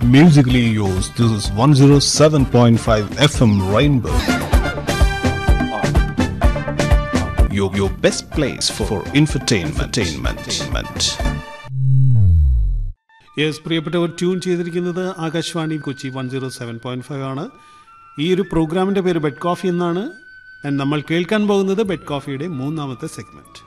Musically yours. This is 107.5 FM Rainbow. Your, your best place for, for infotainment. entertainment. Yes പ്രിയപ്പെട്ടവർ tune ചെയ്തിരിക്കുന്നത് Akashvani Kochi one zero seven point five ആണ് ഈ ഒരു പ്രോഗ്രാമിന്റെ പേര് ബെഡ് കോഫി എന്നാണ് And നമ്മൾ കേൾക്കാൻ പോകുന്നത് ബെഡ് കോഫിയുടെ മൂന്നാമത്തെ സെഗ്മെന്റ്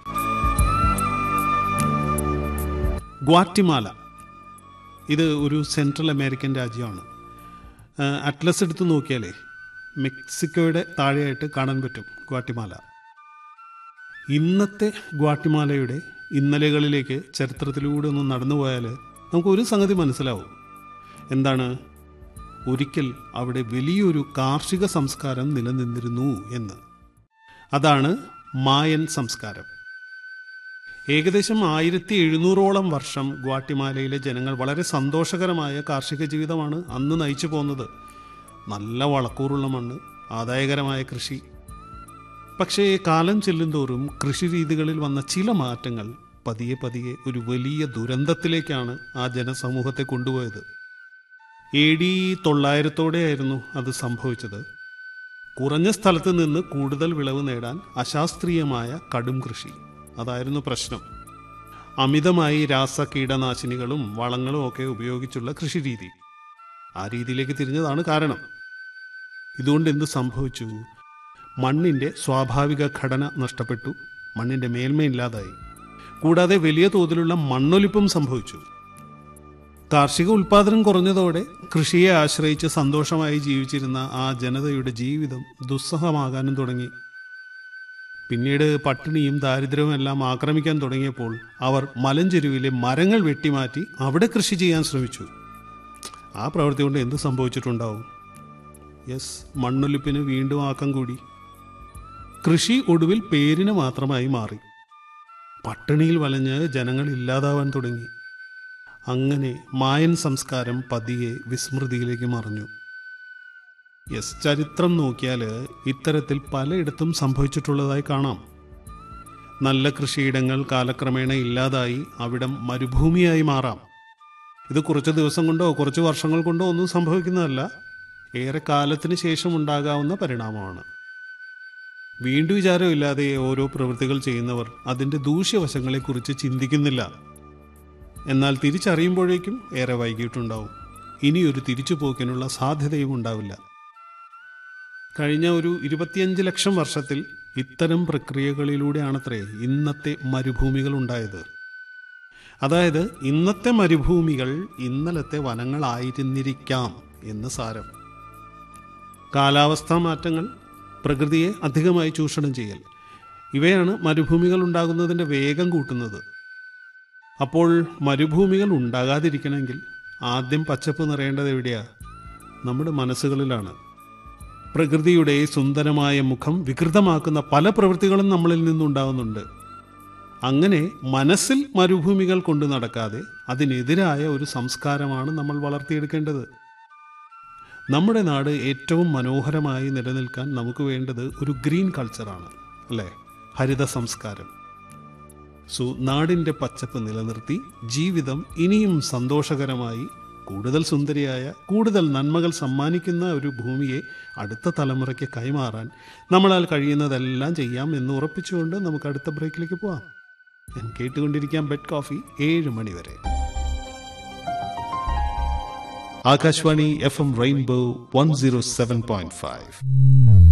ഗ്വാറ്റിമാല ഇത് ഒരു സെൻട്രൽ അമേരിക്കൻ രാജ്യമാണ് ആ, അറ്റ്ലസ് എടുത്ത് നോക്കിയാലേ മെക്സിക്കോയുടെ താഴെയായിട്ട് കാണാൻ പറ്റും ഗ്വാറ്റിമാല ഇന്നത്തെ ഗ്വാട്ടിമാലയുടെ ഇന്നലെകളിലേക്ക് ചരിത്രത്തിലൂടെ ഒന്ന് നടന്നു പോയാൽ നമുക്ക് ഒരു സംഗതി മനസ്സിലാവും എന്താണ് ഒരിക്കൽ അവിടെ വലിയൊരു കാർഷിക സംസ്കാരം നിലനിന്നിരുന്നു എന്ന് അതാണ് മായൻ സംസ്കാരം ഏകദേശം ആയിരത്തി എഴുന്നൂറോളം വർഷം ഗ്വാട്ടിമാലയിലെ ജനങ്ങൾ വളരെ സന്തോഷകരമായ കാർഷിക ജീവിതമാണ് അന്ന് നയിച്ചു പോകുന്നത് നല്ല വളക്കൂറുള്ള മണ്ണ് ആദായകരമായ കൃഷി പക്ഷേ കാലം ചെല്ലുന്തോറും കൃഷി രീതികളിൽ വന്ന ചില മാറ്റങ്ങൾ പതിയെ പതിയെ ഒരു വലിയ ദുരന്തത്തിലേക്കാണ് ആ ജനസമൂഹത്തെ കൊണ്ടുപോയത് എ ഡി തൊള്ളായിരത്തോടെയായിരുന്നു അത് സംഭവിച്ചത് കുറഞ്ഞ സ്ഥലത്ത് നിന്ന് കൂടുതൽ വിളവ് നേടാൻ അശാസ്ത്രീയമായ കടും കൃഷി അതായിരുന്നു പ്രശ്നം അമിതമായി രാസ കീടനാശിനികളും വളങ്ങളും ഒക്കെ ഉപയോഗിച്ചുള്ള കൃഷി രീതി ആ രീതിയിലേക്ക് തിരിഞ്ഞതാണ് കാരണം ഇതുകൊണ്ട് എന്ത് സംഭവിച്ചു മണ്ണിന്റെ സ്വാഭാവിക ഘടന നഷ്ടപ്പെട്ടു മണ്ണിന്റെ മേന്മ ഇല്ലാതായി കൂടാതെ വലിയ തോതിലുള്ള മണ്ണൊലിപ്പും സംഭവിച്ചു കാർഷിക ഉൽപാദനം കുറഞ്ഞതോടെ കൃഷിയെ ആശ്രയിച്ച് സന്തോഷമായി ജീവിച്ചിരുന്ന ആ ജനതയുടെ ജീവിതം ദുസ്സഹമാകാനും തുടങ്ങി പിന്നീട് പട്ടിണിയും ദാരിദ്ര്യവും എല്ലാം ആക്രമിക്കാൻ തുടങ്ങിയപ്പോൾ അവർ മലഞ്ചെരുവിലെ മരങ്ങൾ വെട്ടിമാറ്റി അവിടെ കൃഷി ചെയ്യാൻ ശ്രമിച്ചു ആ പ്രവൃത്തി കൊണ്ട് എന്ത് സംഭവിച്ചിട്ടുണ്ടാവും യെസ് മണ്ണൊലിപ്പിന് വീണ്ടും ആക്കം കൂടി കൃഷി ഒടുവിൽ പേരിന് മാത്രമായി മാറി പട്ടിണിയിൽ വലഞ്ഞ് ജനങ്ങൾ ഇല്ലാതാവാൻ തുടങ്ങി അങ്ങനെ മായൻ സംസ്കാരം പതിയെ വിസ്മൃതിയിലേക്ക് മറഞ്ഞു യെസ് ചരിത്രം നോക്കിയാൽ ഇത്തരത്തിൽ പലയിടത്തും സംഭവിച്ചിട്ടുള്ളതായി കാണാം നല്ല കൃഷിയിടങ്ങൾ കാലക്രമേണ ഇല്ലാതായി അവിടം മരുഭൂമിയായി മാറാം ഇത് കുറച്ച് ദിവസം കൊണ്ടോ കുറച്ച് വർഷങ്ങൾ കൊണ്ടോ ഒന്നും സംഭവിക്കുന്നതല്ല ഏറെ കാലത്തിന് ശേഷം ഉണ്ടാകാവുന്ന പരിണാമമാണ് വീണ്ടും വിചാരമില്ലാതെ ഓരോ പ്രവൃത്തികൾ ചെയ്യുന്നവർ അതിൻ്റെ ദൂഷ്യവശങ്ങളെക്കുറിച്ച് ചിന്തിക്കുന്നില്ല എന്നാൽ തിരിച്ചറിയുമ്പോഴേക്കും ഏറെ വൈകിട്ടുണ്ടാവും ഇനിയൊരു തിരിച്ചുപോക്കിനുള്ള സാധ്യതയും ഉണ്ടാവില്ല കഴിഞ്ഞ ഒരു ഇരുപത്തിയഞ്ച് ലക്ഷം വർഷത്തിൽ ഇത്തരം പ്രക്രിയകളിലൂടെയാണത്രേ ഇന്നത്തെ മരുഭൂമികൾ ഉണ്ടായത് അതായത് ഇന്നത്തെ മരുഭൂമികൾ ഇന്നലത്തെ വനങ്ങളായിരുന്നിരിക്കാം എന്ന് സാരം കാലാവസ്ഥാ മാറ്റങ്ങൾ പ്രകൃതിയെ അധികമായി ചൂഷണം ചെയ്യൽ ഇവയാണ് മരുഭൂമികൾ ഉണ്ടാകുന്നതിൻ്റെ വേഗം കൂട്ടുന്നത് അപ്പോൾ മരുഭൂമികൾ ഉണ്ടാകാതിരിക്കണമെങ്കിൽ ആദ്യം പച്ചപ്പ് നിറയേണ്ടത് എവിടെയാ നമ്മുടെ മനസ്സുകളിലാണ് പ്രകൃതിയുടെ സുന്ദരമായ മുഖം വികൃതമാക്കുന്ന പല പ്രവൃത്തികളും നമ്മളിൽ നിന്നുണ്ടാകുന്നുണ്ട് അങ്ങനെ മനസ്സിൽ മരുഭൂമികൾ കൊണ്ടു നടക്കാതെ അതിനെതിരായ ഒരു സംസ്കാരമാണ് നമ്മൾ വളർത്തിയെടുക്കേണ്ടത് നമ്മുടെ നാട് ഏറ്റവും മനോഹരമായി നിലനിൽക്കാൻ നമുക്ക് വേണ്ടത് ഒരു ഗ്രീൻ കൾച്ചറാണ് അല്ലേ ഹരിത സംസ്കാരം സോ നാടിൻ്റെ പച്ചപ്പ് നിലനിർത്തി ജീവിതം ഇനിയും സന്തോഷകരമായി കൂടുതൽ സുന്ദരിയായ കൂടുതൽ നന്മകൾ സമ്മാനിക്കുന്ന ഒരു ഭൂമിയെ അടുത്ത തലമുറയ്ക്ക് കൈമാറാൻ നമ്മളാൽ കഴിയുന്നതെല്ലാം ചെയ്യാം എന്ന് ഉറപ്പിച്ചുകൊണ്ട് നമുക്ക് അടുത്ത ബ്രേക്കിലേക്ക് പോവാം ഞാൻ കേട്ടുകൊണ്ടിരിക്കാം ബെഡ് കോഫി ഏഴ് മണി വരെ Akashvani F M rainbow one zero seven point five